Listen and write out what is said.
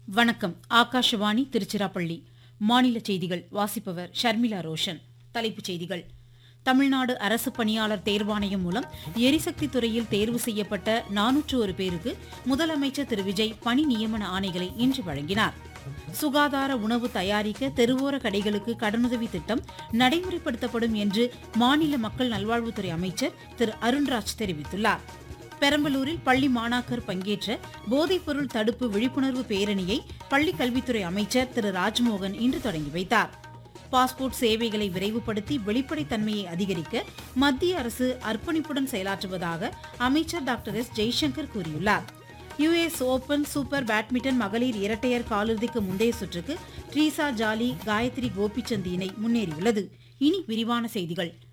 வணக்கம் ஆகாஷவாணி திருச்சிராப்பள்ளி மாநில செய்திகள் வாசிப்பவர் ஷர்மிளா ரோஷன் தலைப்புச் செய்திகள் தமிழ்நாடு அரசு பணியாளர் தேர்வாணையம் மூலம் எரிசக்தி துறையில் தேர்வு செய்யப்பட்ட நானூற்று ஒரு பேருக்கு முதலமைச்சர் திரு விஜய் பணி நியமன ஆணைகளை இன்று வழங்கினார் சுகாதார உணவு தயாரிக்க தெருவோர கடைகளுக்கு கடனுதவி திட்டம் நடைமுறைப்படுத்தப்படும் என்று மாநில மக்கள் நல்வாழ்வுத்துறை அமைச்சர் திரு அருண்ராஜ் தெரிவித்துள்ளார் பெரம்பலூரில் பள்ளி மாணாக்கர் பங்கேற்ற போதைப்பொருள் தடுப்பு விழிப்புணர்வு பேரணியை பள்ளிக் கல்வித்துறை அமைச்சர் திரு ராஜ்மோகன் இன்று தொடங்கி வைத்தார் பாஸ்போர்ட் சேவைகளை விரைவுபடுத்தி வெளிப்படைத்தன்மையை அதிகரிக்க மத்திய அரசு அர்ப்பணிப்புடன் செயலாற்றுவதாக அமைச்சர் டாக்டர் எஸ் ஜெய்சங்கர் கூறியுள்ளார் யுஎஸ் ஓபன் சூப்பர் பேட்மிண்டன் மகளிர் இரட்டையர் காலிறுதிக்கு முந்தைய சுற்றுக்கு ட்ரீசா ஜாலி காயத்ரி கோபிச்சந்த் இணை முன்னேறியுள்ளது இனி விரிவான செய்திகள்